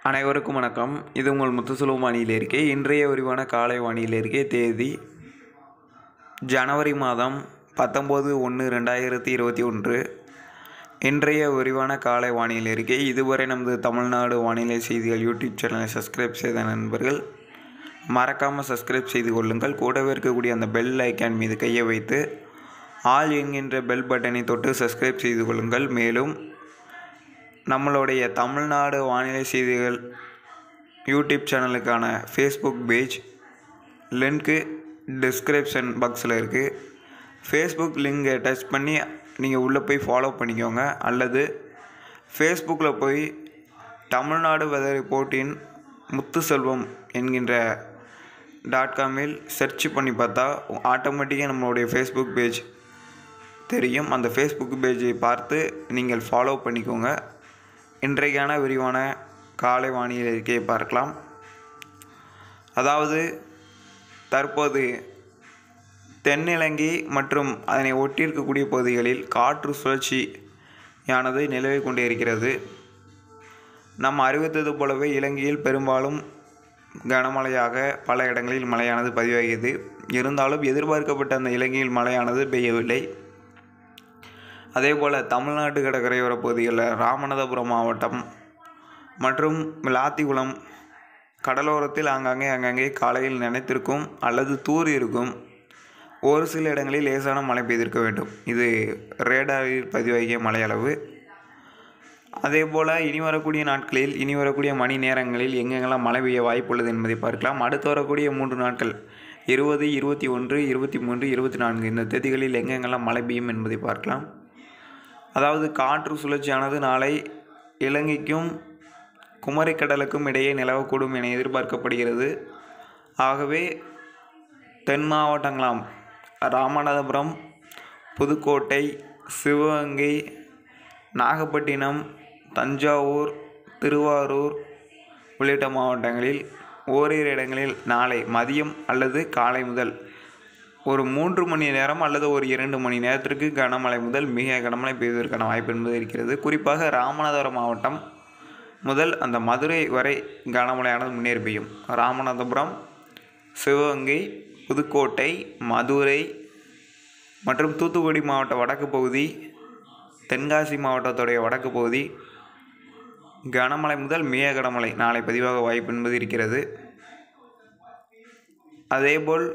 அனைவருக்கும் வணக்கம் இது உங்கள் முத்துசுலு வானிலை இருக்கே இன்றைய விரிவான காலை வானிலை இருக்கே தேதி ஜனவரி மாதம் பத்தொம்போது ஒன்று ரெண்டாயிரத்தி இருபத்தி ஒன்று இன்றைய விரிவான காலை வானிலை இருக்கே இதுவரை நமது தமிழ்நாடு வானிலை செய்திகள் யூடியூப் சேனலை சப்ஸ்கிரைப் செய்த நண்பர்கள் மறக்காமல் சப்ஸ்கிரைப் செய்து கொள்ளுங்கள் கூடவே இருக்கக்கூடிய அந்த பெல் ஐக்கான் மீது கையை வைத்து ஆல் என்கின்ற பெல் பட்டனை தொட்டு சப்ஸ்கிரைப் செய்து கொள்ளுங்கள் மேலும் நம்மளுடைய தமிழ்நாடு வானிலை செய்திகள் யூடியூப் சேனலுக்கான ஃபேஸ்புக் பேஜ் லிங்க்கு டிஸ்கிரிப்ஷன் பாக்ஸில் இருக்குது ஃபேஸ்புக் லிங்கை டச் பண்ணி நீங்கள் உள்ளே போய் ஃபாலோ பண்ணிக்கோங்க அல்லது ஃபேஸ்புக்கில் போய் தமிழ்நாடு வெதர் ரிப்போர்ட்டின் முத்துசெல்வம் என்கின்ற டாட் காமில் சர்ச் பண்ணி பார்த்தா ஆட்டோமேட்டிக்காக நம்மளுடைய ஃபேஸ்புக் பேஜ் தெரியும் அந்த ஃபேஸ்புக் பேஜை பார்த்து நீங்கள் ஃபாலோ பண்ணிக்கோங்க இன்றைக்கான விரிவான காலை வானிலை அறிக்கையை பார்க்கலாம் அதாவது தற்போது தென்னிலங்கை மற்றும் அதனை ஒட்டியிருக்கக்கூடிய பகுதிகளில் காற்று சுழற்சியானது நிலவி கொண்டே இருக்கிறது நாம் அறிவித்தது போலவே இலங்கையில் பெரும்பாலும் கனமழையாக பல இடங்களில் மழையானது பதிவாகியது இருந்தாலும் எதிர்பார்க்கப்பட்ட அந்த இலங்கையில் மழையானது பெய்யவில்லை அதே போல் தமிழ்நாட்டு கடற்கரையோர பகுதிகளில் ராமநாதபுரம் மாவட்டம் மற்றும் விளாத்திகுளம் கடலோரத்தில் ஆங்காங்கே அங்கங்கே காலையில் நினைத்திருக்கும் அல்லது தூறி இருக்கும் ஒரு சில இடங்களில் லேசான மழை பெய்திருக்க வேண்டும் இது ரேடாரில் பதிவாகிய மழையளவு அதே போல் இனி வரக்கூடிய நாட்களில் இனி வரக்கூடிய மணி நேரங்களில் எங்கெங்கெல்லாம் மழை பெய்ய வாய்ப்புள்ளது என்பதை பார்க்கலாம் அடுத்து வரக்கூடிய மூன்று நாட்கள் இருபது இருபத்தி ஒன்று இருபத்தி மூன்று இருபத்தி நான்கு இந்த தேதிகளில் எங்கெங்கெல்லாம் மழை பெய்யும் என்பதை பார்க்கலாம் அதாவது காற்று சுழற்சியானது நாளை இலங்கைக்கும் குமரிக்கடலுக்கும் இடையே நிலவக்கூடும் என எதிர்பார்க்கப்படுகிறது ஆகவே தென் மாவட்டங்களாம் ராமநாதபுரம் புதுக்கோட்டை சிவகங்கை நாகப்பட்டினம் தஞ்சாவூர் திருவாரூர் உள்ளிட்ட மாவட்டங்களில் ஓரிரு இடங்களில் நாளை மதியம் அல்லது காலை முதல் ஒரு மூன்று மணி நேரம் அல்லது ஒரு இரண்டு மணி நேரத்திற்கு கனமழை முதல் மிக கனமழை பெய்வதற்கான வாய்ப்பு என்பது இருக்கிறது குறிப்பாக ராமநாதபுரம் மாவட்டம் முதல் அந்த மதுரை வரை கனமழையானது முன்னேறி பெய்யும் ராமநாதபுரம் சிவகங்கை புதுக்கோட்டை மதுரை மற்றும் தூத்துக்குடி மாவட்ட வடக்கு பகுதி தென்காசி மாவட்டத்துடைய வடக்கு பகுதி கனமழை முதல் மிக கனமழை நாளை பதிவாக வாய்ப்பு என்பது இருக்கிறது அதேபோல்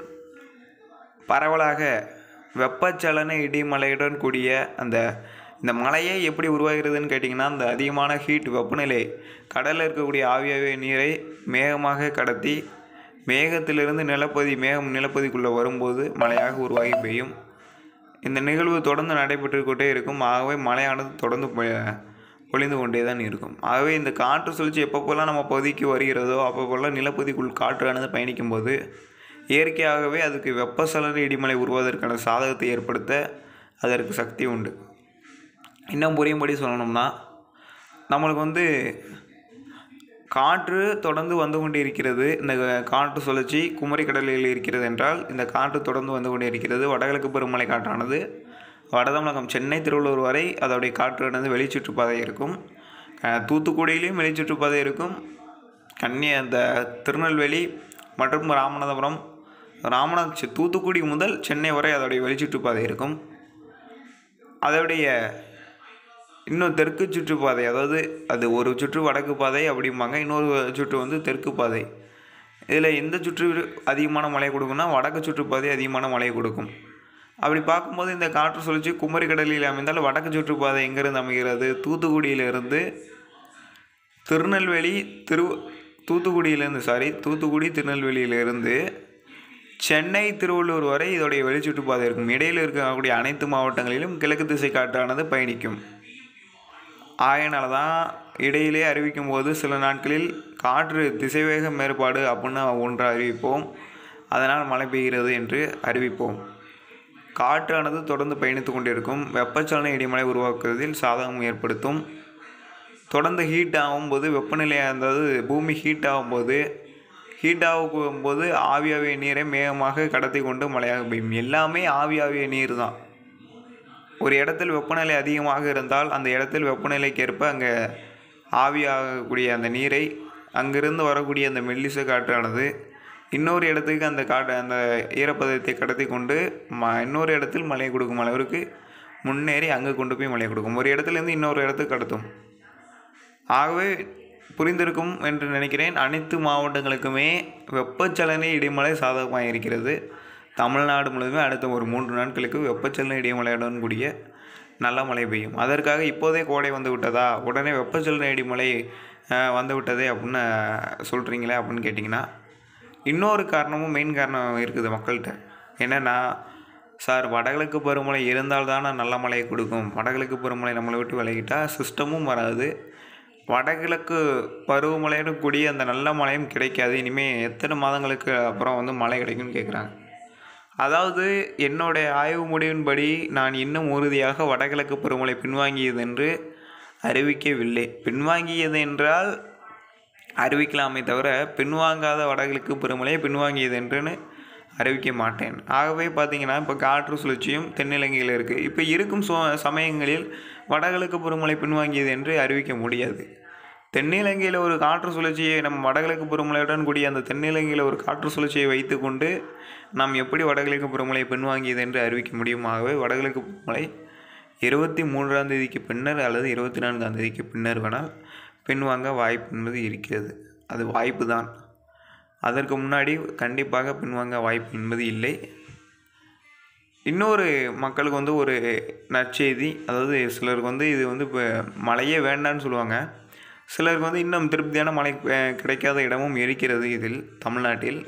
பரவலாக வெப்பச்சலன இடிமலையுடன் கூடிய அந்த இந்த மழையே எப்படி உருவாகிறதுன்னு கேட்டிங்கன்னா அந்த அதிகமான ஹீட் வெப்பநிலை கடலில் இருக்கக்கூடிய ஆவியாவிய நீரை மேகமாக கடத்தி மேகத்திலிருந்து நிலப்பதி மேகம் நிலப்பதிக்குள்ளே வரும்போது மழையாக உருவாகி பெய்யும் இந்த நிகழ்வு தொடர்ந்து நடைபெற்று கொண்டே இருக்கும் ஆகவே மழையானது தொடர்ந்து பொ- பொழிந்து கொண்டே தான் இருக்கும் ஆகவே இந்த காற்று சுழற்சி எப்பப்போல்லாம் நம்ம பகுதிக்கு வருகிறதோ அப்பப்போல்லாம் நிலப்பதிக்குள் காற்றானது பயணிக்கும்போது இயற்கையாகவே அதுக்கு வெப்பசலன இடிமலை உருவாவதற்கான சாதகத்தை ஏற்படுத்த அதற்கு சக்தி உண்டு இன்னும் புரியும்படி சொல்லணும்னா நம்மளுக்கு வந்து காற்று தொடர்ந்து வந்து கொண்டு இருக்கிறது இந்த காற்று சுழற்சி குமரி கடலில் இருக்கிறது என்றால் இந்த காற்று தொடர்ந்து வந்து கொண்டே இருக்கிறது வடகிழக்கு பருவமழை காற்றானது வடதமிழகம் சென்னை திருவள்ளூர் வரை அதோடைய காற்றானது வெளிச்சுற்றுப்பாதை இருக்கும் அஹ் தூத்துக்குடியிலையும் வெளிச்சுற்றுப்பாதை இருக்கும் கன்னி அந்த திருநெல்வேலி மற்றும் ராமநாதபுரம் ராமநாத சி- தூத்துக்குடி முதல் சென்னை வரை அதோடைய வெளிச்சுற்றுப்பாதை இருக்கும் அதோடைய இன்னும் தெற்கு சுற்றுப்பாதை அதாவது அது ஒரு சுற்று வடக்கு பாதை அப்படிம்பாங்க இன்னொரு சுற்று வந்து தெற்கு பாதை இதில் எந்த சுற்று அதிகமான மழை கொடுக்கும்னா வடக்கு சுற்றுப்பாதை அதிகமான மழையை கொடுக்கும் அப்படி பார்க்கும்போது இந்த காற்று சுழற்சி குமரி கடலில் அமைந்தால் வடக்கு சுற்றுப்பாதை எங்கேருந்து அமைகிறது தூத்துக்குடியிலிருந்து திருநெல்வேலி திரு தூத்துக்குடியிலேருந்து சாரி தூத்துக்குடி திருநெல்வேலியிலிருந்து சென்னை திருவள்ளூர் வரை இதோடைய வெளிச்சுற்றுப்பாதை இருக்கும் இடையில் இருக்கக்கூடிய அனைத்து மாவட்டங்களிலும் கிழக்கு திசை காற்றானது பயணிக்கும் ஆகையினால தான் இடையிலே அறிவிக்கும் போது சில நாட்களில் காற்று திசைவேக மேற்பாடு அப்படின்னு ஒன்று அறிவிப்போம் அதனால் மழை பெய்கிறது என்று அறிவிப்போம் காற்றானது தொடர்ந்து பயணித்து கொண்டிருக்கும் வெப்பச்சலன இடிமலை உருவாக்குவதில் சாதகம் ஏற்படுத்தும் தொடர்ந்து ஹீட் ஆகும்போது வெப்பநிலை அதாவது பூமி ஹீட் ஆகும்போது ஹீட் ஆகும்போது ஆவியாவிய நீரை மேகமாக கடத்தி கொண்டு மழையாக பெய்யும் எல்லாமே ஆவியாவிய நீர் தான் ஒரு இடத்தில் வெப்பநிலை அதிகமாக இருந்தால் அந்த இடத்தில் வெப்பநிலைக்கேற்ப அங்கே ஆவியாகக்கூடிய அந்த நீரை அங்கிருந்து வரக்கூடிய அந்த மெல்லிச காற்றானது இன்னொரு இடத்துக்கு அந்த காற்று அந்த ஈரப்பதத்தை கடத்தி கொண்டு ம இன்னொரு இடத்தில் மழை கொடுக்கும் அளவிற்கு முன்னேறி அங்கே கொண்டு போய் மழை கொடுக்கும் ஒரு இடத்துலேருந்து இன்னொரு இடத்துக்கு கடத்தும் ஆகவே புரிந்திருக்கும் என்று நினைக்கிறேன் அனைத்து மாவட்டங்களுக்குமே வெப்பச்சலனை இடிமலை சாதகமாக இருக்கிறது தமிழ்நாடு முழுவதுமே அடுத்த ஒரு மூன்று நாட்களுக்கு வெப்பச்சலன இடிமலையுடன் கூடிய நல்ல மழை பெய்யும் அதற்காக இப்போதே கோடை வந்து விட்டதா உடனே வெப்பச்சலன இடிமலை அஹ், வந்து விட்டதே அப்படின்னு சொல்கிறீங்களே அப்படின்னு கேட்டிங்கன்னா இன்னொரு காரணமும் மெயின் காரணம் இருக்குது மக்கள்கிட்ட என்னென்னா சார் வடகிழக்கு பருவமழை இருந்தால் தானே நல்ல மழையை கொடுக்கும் வடகிழக்கு பருவமழை நம்மளை விட்டு விலகிட்டால் சிஸ்டமும் வராது வடகிழக்கு பருவமழையுடன் கூடிய அந்த நல்ல மழையும் கிடைக்காது இனிமேல் எத்தனை மாதங்களுக்கு அப்புறம் வந்து மழை கிடைக்கும்னு கேட்குறாங்க அதாவது என்னுடைய ஆய்வு முடிவின்படி நான் இன்னும் உறுதியாக வடகிழக்கு பருவமழை பின்வாங்கியது என்று அறிவிக்கவில்லை பின்வாங்கியது என்றால் அறிவிக்கலாமே தவிர பின்வாங்காத வடகிழக்கு பருவமழையை பின்வாங்கியது என்றுன்னு அறிவிக்க மாட்டேன் ஆகவே பார்த்தீங்கன்னா இப்போ காற்று சுழற்சியும் தென்னிலங்கையில் இருக்குது இப்போ இருக்கும் சோ சமயங்களில் வடகிழக்கு பருவமழை பின்வாங்கியது என்று அறிவிக்க முடியாது தென்னிலங்கையில் ஒரு காற்று சுழற்சியை நம்ம வடகிழக்கு பருவமழையுடன் கூடிய அந்த தென்னிலங்கையில் ஒரு காற்று சுழற்சியை வைத்துக்கொண்டு நாம் எப்படி வடகிழக்கு பருவமழை பின்வாங்கியது என்று அறிவிக்க முடியுமாகவே வடகிழக்கு பருவமழை இருபத்தி மூன்றாம் தேதிக்கு பின்னர் அல்லது இருபத்தி நான்காம் தேதிக்கு பின்னர் வேணால் பின்வாங்க வாய்ப்பு என்பது இருக்கிறது அது வாய்ப்பு தான் அதற்கு முன்னாடி கண்டிப்பாக பின்வாங்க வாய்ப்பு என்பது இல்லை இன்னொரு மக்களுக்கு வந்து ஒரு நற்செய்தி அதாவது சிலருக்கு வந்து இது வந்து இப்போ மழையே வேண்டான்னு சொல்லுவாங்க சிலருக்கு வந்து இன்னும் திருப்தியான மழை அஹ், கிடைக்காத இடமும் இருக்கிறது இதில் தமிழ்நாட்டில்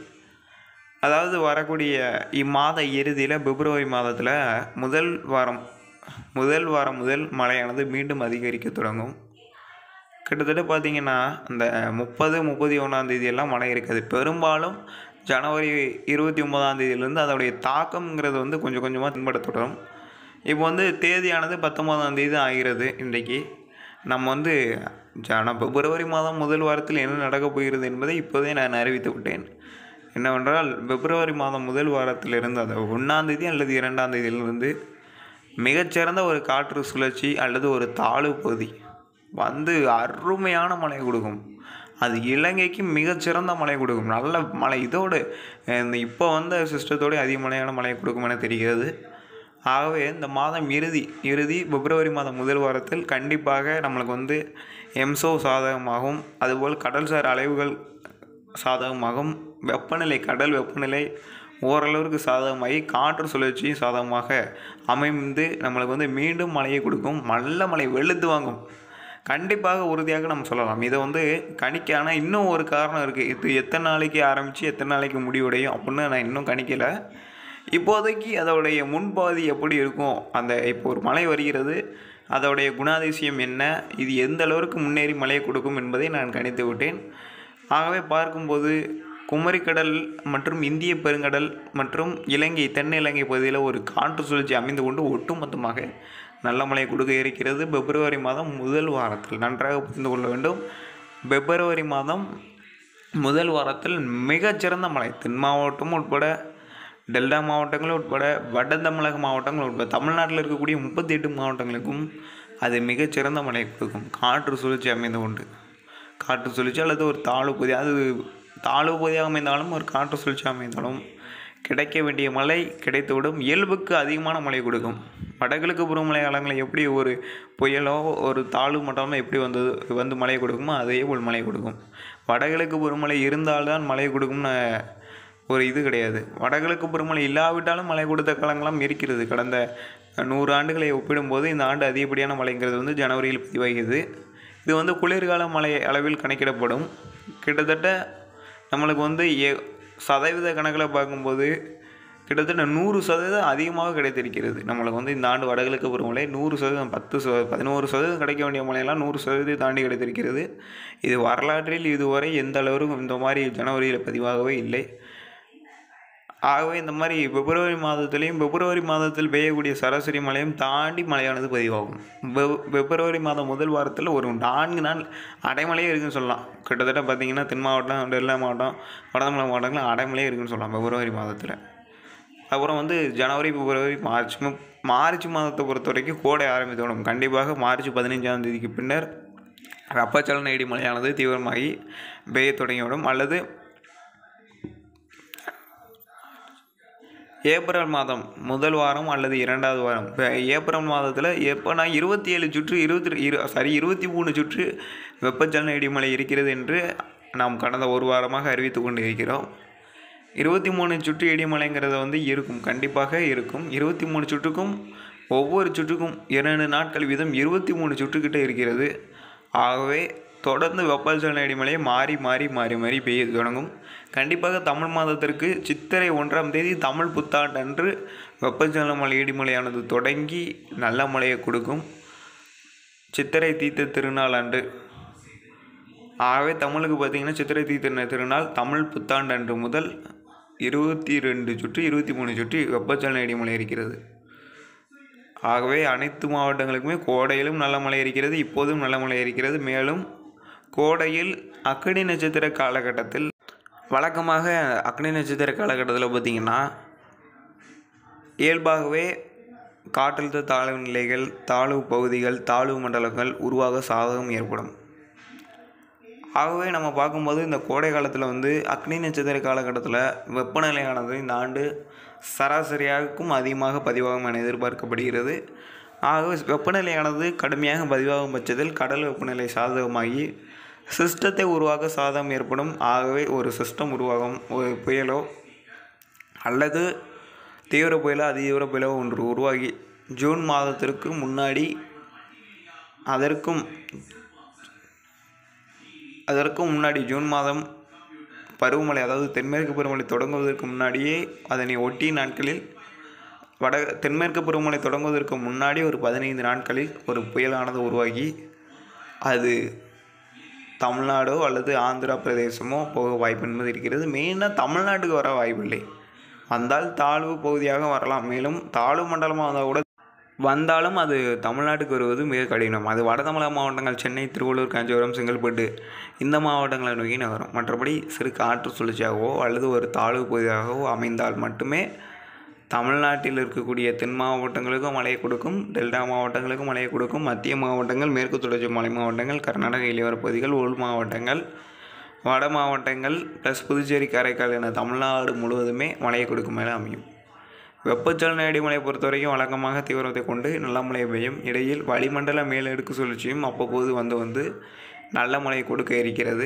அதாவது வரக்கூடிய இம்மாத இறுதியில் பிப்ரவரி மாதத்தில் முதல் வாரம் முதல் வாரம் முதல் மழையானது மீண்டும் அதிகரிக்க தொடங்கும் கிட்டத்தட்ட பார்த்தீங்கன்னா இந்த முப்பது முப்பத்தி ஒன்றாம் தேதியெல்லாம் மழை இருக்காது பெரும்பாலும் ஜனவரி இருபத்தி ஒன்பதாம் தேதியிலேருந்து அதோடைய தாக்கம்ங்கிறது வந்து கொஞ்சம் கொஞ்சமாக தென்பட தொடரும் இப்போ வந்து தேதியானது பத்தொன்பதாம் தேதி ஆகிறது இன்றைக்கு நம்ம வந்து ஜன பிப்ரவரி மாதம் முதல் வாரத்தில் என்ன நடக்கப் போகிறது என்பதை இப்போதே நான் அறிவித்து விட்டேன் என்னவென்றால் பிப்ரவரி மாதம் முதல் வாரத்திலிருந்து அது ஒன்றாம் தேதி அல்லது இரண்டாம் தேதியிலிருந்து மிகச்சிறந்த ஒரு காற்று சுழற்சி அல்லது ஒரு தாழ்வு பகுதி வந்து அருமையான மழை கொடுக்கும் அது இலங்கைக்கு மிகச்சிறந்த மழை கொடுக்கும் நல்ல மழை இதோடு இந்த இப்போ வந்த சிஸ்டத்தோடு அதிகமழையான மழை கொடுக்கும் என தெரிகிறது ஆகவே இந்த மாதம் இறுதி இறுதி பிப்ரவரி மாதம் முதல் வாரத்தில் கண்டிப்பாக நம்மளுக்கு வந்து எம்சோ சாதகமாகும் அதுபோல் கடல்சார் அலைவுகள் சாதகமாகும் வெப்பநிலை கடல் வெப்பநிலை ஓரளவிற்கு சாதகமாகி காற்று சுழற்சியும் சாதகமாக அமைந்து நம்மளுக்கு வந்து மீண்டும் மழையை கொடுக்கும் நல்ல மழை வெளுத்து வாங்கும் கண்டிப்பாக உறுதியாக நம்ம சொல்லலாம் இதை வந்து கணிக்க ஆனால் இன்னும் ஒரு காரணம் இருக்குது இது எத்தனை நாளைக்கு ஆரம்பித்து எத்தனை நாளைக்கு முடிவடையும் அப்படின்னு நான் இன்னும் கணிக்கலை இப்போதைக்கு அதோடைய முன்பாதி எப்படி இருக்கும் அந்த இப்போ ஒரு மழை வருகிறது அதோடைய குணாதிசயம் என்ன இது எந்த அளவிற்கு முன்னேறி மழையை கொடுக்கும் என்பதை நான் கணித்து விட்டேன் ஆகவே பார்க்கும்போது குமரிக்கடல் மற்றும் இந்திய பெருங்கடல் மற்றும் இலங்கை தென் இலங்கை பகுதியில் ஒரு காற்று சுழற்சி அமைந்து கொண்டு ஒட்டுமொத்தமாக நல்ல மழை கொடுக்க இருக்கிறது பிப்ரவரி மாதம் முதல் வாரத்தில் நன்றாக புரிந்து கொள்ள வேண்டும் பிப்ரவரி மாதம் முதல் வாரத்தில் மிகச்சிறந்த மழை தென் மாவட்டம் உட்பட டெல்டா மாவட்டங்கள் உட்பட வட தமிழக மாவட்டங்கள் உட்பட தமிழ்நாட்டில் இருக்கக்கூடிய முப்பத்தி எட்டு மாவட்டங்களுக்கும் அது மிகச்சிறந்த மழை கொடுக்கும் காற்று சுழற்சி அமைந்து கொண்டு காற்று சுழற்சி அல்லது ஒரு தாழ்வு பகுதி அது தாழ்வு பகுதியாக அமைந்தாலும் ஒரு காற்று சுழற்சி அமைந்தாலும் கிடைக்க வேண்டிய மழை கிடைத்துவிடும் இயல்புக்கு அதிகமான மழை கொடுக்கும் வடகிழக்கு பருவமழை காலங்களில் எப்படி ஒரு புயலோ ஒரு தாழ்வு மட்டமோ எப்படி வந்தது வந்து மழை கொடுக்குமோ அதே போல் மழை கொடுக்கும் வடகிழக்கு பருவமழை இருந்தால்தான் மழை கொடுக்கும்னு ஒரு இது கிடையாது வடகிழக்கு பருவமழை இல்லாவிட்டாலும் மழை கொடுத்த காலங்களும் இருக்கிறது கடந்த நூறு ஆண்டுகளை ஒப்பிடும்போது இந்த ஆண்டு அதிகப்படியான மழைங்கிறது வந்து ஜனவரியில் பதிவாகியது இது வந்து குளிர்கால மழை அளவில் கணக்கிடப்படும் கிட்டத்தட்ட நம்மளுக்கு வந்து ஏ சதவீத கணக்கில் பார்க்கும்போது கிட்டத்தட்ட நூறு சதவீதம் அதிகமாக கிடைத்திருக்கிறது நம்மளுக்கு வந்து இந்த ஆண்டு வடகிழக்கு பருவமழை நூறு சதவீதம் பத்து ச பதினோரு சதவீதம் கிடைக்க வேண்டிய மழையெல்லாம் நூறு சதவீதம் தாண்டி கிடைத்திருக்கிறது இது வரலாற்றில் இதுவரை எந்த அளவிற்கும் இந்த மாதிரி ஜனவரியில் பதிவாகவே இல்லை ஆகவே இந்த மாதிரி பிப்ரவரி மாதத்துலேயும் பிப்ரவரி மாதத்தில் பெய்யக்கூடிய சராசரி மழையும் தாண்டி மழையானது பதிவாகும் பிப்- பிப்ரவரி மாதம் முதல் வாரத்தில் ஒரு நான்கு நாள் அடைமழையே இருக்குன்னு சொல்லலாம் கிட்டத்தட்ட பார்த்தீங்கன்னா தென் மாவட்டம் டெல்லா மாவட்டம் வடதமிழக மாவட்டங்களில் அடைமழையே இருக்குன்னு சொல்லலாம் பிப்ரவரி மாதத்தில் அப்புறம் வந்து ஜனவரி பிப்ரவரி மார்ச் மு- மார்ச் மாதத்தை பொறுத்த வரைக்கும் கோடை ஆரம்பித்துவிடும் கண்டிப்பாக மார்ச் பதினைஞ்சாம் தேதிக்கு பின்னர் வெப்பச்சலன இடிமலையானது தீவிரமாகி பெய்ய தொடங்கிவிடும் அல்லது ஏப்ரல் மாதம் முதல் வாரம் அல்லது இரண்டாவது வாரம் இப்போ ஏப்ரல் மாதத்தில் எப்போனா இருபத்தி ஏழு சுற்று இருபத்தி இரு சாரி இருபத்தி மூணு சுற்று வெப்பச்சலன இடிமலை இருக்கிறது என்று நாம் கடந்த ஒரு வாரமாக அறிவித்து கொண்டு இருக்கிறோம் இருபத்தி மூணு சுற்று இடிமலைங்கிறது வந்து இருக்கும் கண்டிப்பாக இருக்கும் இருபத்தி மூணு சுற்றுக்கும் ஒவ்வொரு சுற்றுக்கும் இரண்டு நாட்கள் வீதம் இருபத்தி மூணு சுற்றுக்கிட்ட இருக்கிறது ஆகவே தொடர்ந்து வெப்பச்சலன இடிமலை மாறி மாறி மாறி மாறி பெய்ய தொடங்கும் கண்டிப்பாக தமிழ் மாதத்திற்கு சித்திரை ஒன்றாம் தேதி தமிழ் புத்தாண்டன்று வெப்பச்சலன மலை இடிமலையானது தொடங்கி நல்ல மழையை கொடுக்கும் சித்திரை தீர்த்த திருநாள் அன்று ஆகவே தமிழுக்கு பார்த்திங்கன்னா சித்திரை தீர்த்த திருநாள் தமிழ் புத்தாண்டு அன்று முதல் இருபத்தி ரெண்டு சுற்று இருபத்தி மூணு சுற்று வெப்பச்சலன இடிமலை இருக்கிறது ஆகவே அனைத்து மாவட்டங்களுக்குமே கோடையிலும் நல்ல மழை இருக்கிறது இப்போதும் நல்ல மழை இருக்கிறது மேலும் கோடையில் அக்னி நட்சத்திர காலகட்டத்தில் வழக்கமாக அக்னி நட்சத்திர காலகட்டத்தில் பார்த்திங்கன்னா இயல்பாகவே காற்றழுத்த தாழ்வு நிலைகள் தாழ்வு பகுதிகள் தாழ்வு மண்டலங்கள் உருவாக சாதகம் ஏற்படும் ஆகவே நம்ம பார்க்கும்போது இந்த கோடை காலத்தில் வந்து அக்னி நட்சத்திர காலகட்டத்தில் வெப்பநிலையானது இந்த ஆண்டு சராசரியாகவும் அதிகமாக பதிவாகும் என எதிர்பார்க்கப்படுகிறது ஆகவே வெப்பநிலையானது கடுமையாக பதிவாகும் பட்சத்தில் கடல் வெப்பநிலை சாதகமாகி சிஸ்டத்தை உருவாக்க சாதகம் ஏற்படும் ஆகவே ஒரு சிஸ்டம் உருவாகும் ஒரு புயலோ அல்லது தீவிர புயலோ அதிதீவிர புயலோ ஒன்று உருவாகி ஜூன் மாதத்திற்கு முன்னாடி அதற்கும் அதற்கும் முன்னாடி ஜூன் மாதம் பருவமழை அதாவது தென்மேற்கு பருவமழை தொடங்குவதற்கு முன்னாடியே அதனை ஒட்டிய நாட்களில் வட தென்மேற்கு பருவமழை தொடங்குவதற்கு முன்னாடி ஒரு பதினைந்து நாட்களில் ஒரு புயலானது உருவாகி அது தமிழ்நாடோ அல்லது ஆந்திரா பிரதேசமோ போக வாய்ப்பு என்பது இருக்கிறது மெயினாக தமிழ்நாட்டுக்கு வர வாய்ப்பில்லை வந்தால் தாழ்வு பகுதியாக வரலாம் மேலும் தாழ்வு மண்டலமாக வந்தால் கூட வந்தாலும் அது தமிழ்நாட்டுக்கு வருவது மிக கடினம் அது வட தமிழக மாவட்டங்கள் சென்னை திருவள்ளூர் காஞ்சிபுரம் செங்கல்பட்டு இந்த மாவட்டங்களை நோக்கி நகரும் மற்றபடி சிறு காற்று சுழற்சியாகவோ அல்லது ஒரு தாழ்வு பகுதியாகவோ அமைந்தால் மட்டுமே தமிழ்நாட்டில் இருக்கக்கூடிய தென் மாவட்டங்களுக்கும் மழையை கொடுக்கும் டெல்டா மாவட்டங்களுக்கும் மழையை கொடுக்கும் மத்திய மாவட்டங்கள் மேற்கு தொடர்ச்சி மலை மாவட்டங்கள் கர்நாடக இளையோர பகுதிகள் உள் மாவட்டங்கள் வட மாவட்டங்கள் ப்ளஸ் புதுச்சேரி காரைக்கால் என தமிழ்நாடு முழுவதுமே மழையை கொடுக்கும் மேலே அமையும் வெப்பச்சலன இடிமலை பொறுத்த வரைக்கும் வழக்கமாக தீவிரத்தை கொண்டு நல்ல மழை பெய்யும் இடையில் வளிமண்டல மேலடுக்கு சுழற்சியும் அவ்வப்போது வந்து வந்து நல்ல மழை கொடுக்க இருக்கிறது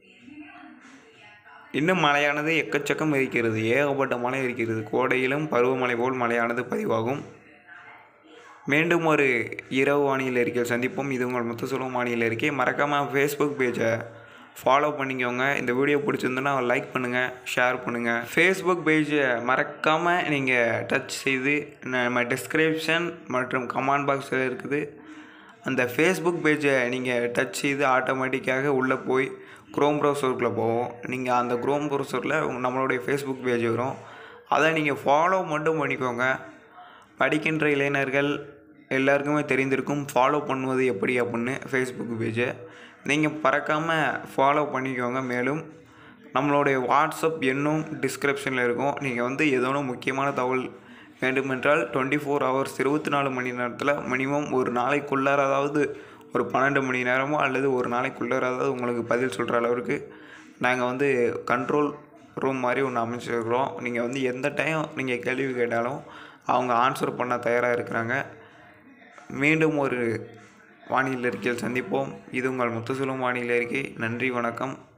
இன்னும் மழையானது எக்கச்சக்கம் இருக்கிறது ஏகப்பட்ட மழை இருக்கிறது கோடையிலும் பருவமழை போல் மழையானது பதிவாகும் மீண்டும் ஒரு இரவு வானிலை அறிக்கையில் சந்திப்போம் இது உங்கள் முத்துசெல்வம் வானிலை அறிக்கை மறக்காமல் ஃபேஸ்புக் பேஜை ஃபாலோ பண்ணிக்கோங்க இந்த வீடியோ பிடிச்சிருந்துன்னா லைக் பண்ணுங்கள் ஷேர் பண்ணுங்கள் ஃபேஸ்புக் பேஜை மறக்காமல் நீங்கள் டச் செய்து நம்ம டிஸ்கிரிப்ஷன் மற்றும் கமெண்ட் பாக்ஸில் இருக்குது அந்த ஃபேஸ்புக் பேஜை நீங்கள் டச் செய்து ஆட்டோமேட்டிக்காக உள்ளே போய் க்ரோம் ப்ரௌசருக்குள்ளே போவோம் நீங்கள் அந்த க்ரோம் ப்ரௌசரில் நம்மளுடைய ஃபேஸ்புக் பேஜ் வரும் அதை நீங்கள் ஃபாலோ மட்டும் பண்ணிக்கோங்க படிக்கின்ற இளைஞர்கள் எல்லாருக்குமே தெரிந்திருக்கும் ஃபாலோ பண்ணுவது எப்படி அப்படின்னு ஃபேஸ்புக் பேஜை நீங்கள் பறக்காமல் ஃபாலோ பண்ணிக்கோங்க மேலும் நம்மளுடைய வாட்ஸ்அப் எண்ணும் டிஸ்கிரிப்ஷனில் இருக்கும் நீங்கள் வந்து ஏதோ முக்கியமான தகவல் வேண்டுமென்றால் டுவெண்ட்டி ஃபோர் ஹவர்ஸ் இருபத்தி நாலு மணி நேரத்தில் மினிமம் ஒரு நாளைக்குள்ளாராவது ஒரு பன்னெண்டு மணி நேரமோ அல்லது ஒரு நாளைக்குள்ளாராவது உங்களுக்கு பதில் சொல்கிற அளவுக்கு நாங்கள் வந்து கண்ட்ரோல் ரூம் மாதிரி ஒன்று அமைச்சிருக்கிறோம் நீங்கள் வந்து எந்த டைம் நீங்கள் கேள்வி கேட்டாலும் அவங்க ஆன்சர் பண்ண தயாராக இருக்கிறாங்க மீண்டும் ஒரு வானிலை அறிக்கையில் சந்திப்போம் இது உங்கள் முத்துசெல்வம் வானிலை அறிக்கை நன்றி வணக்கம்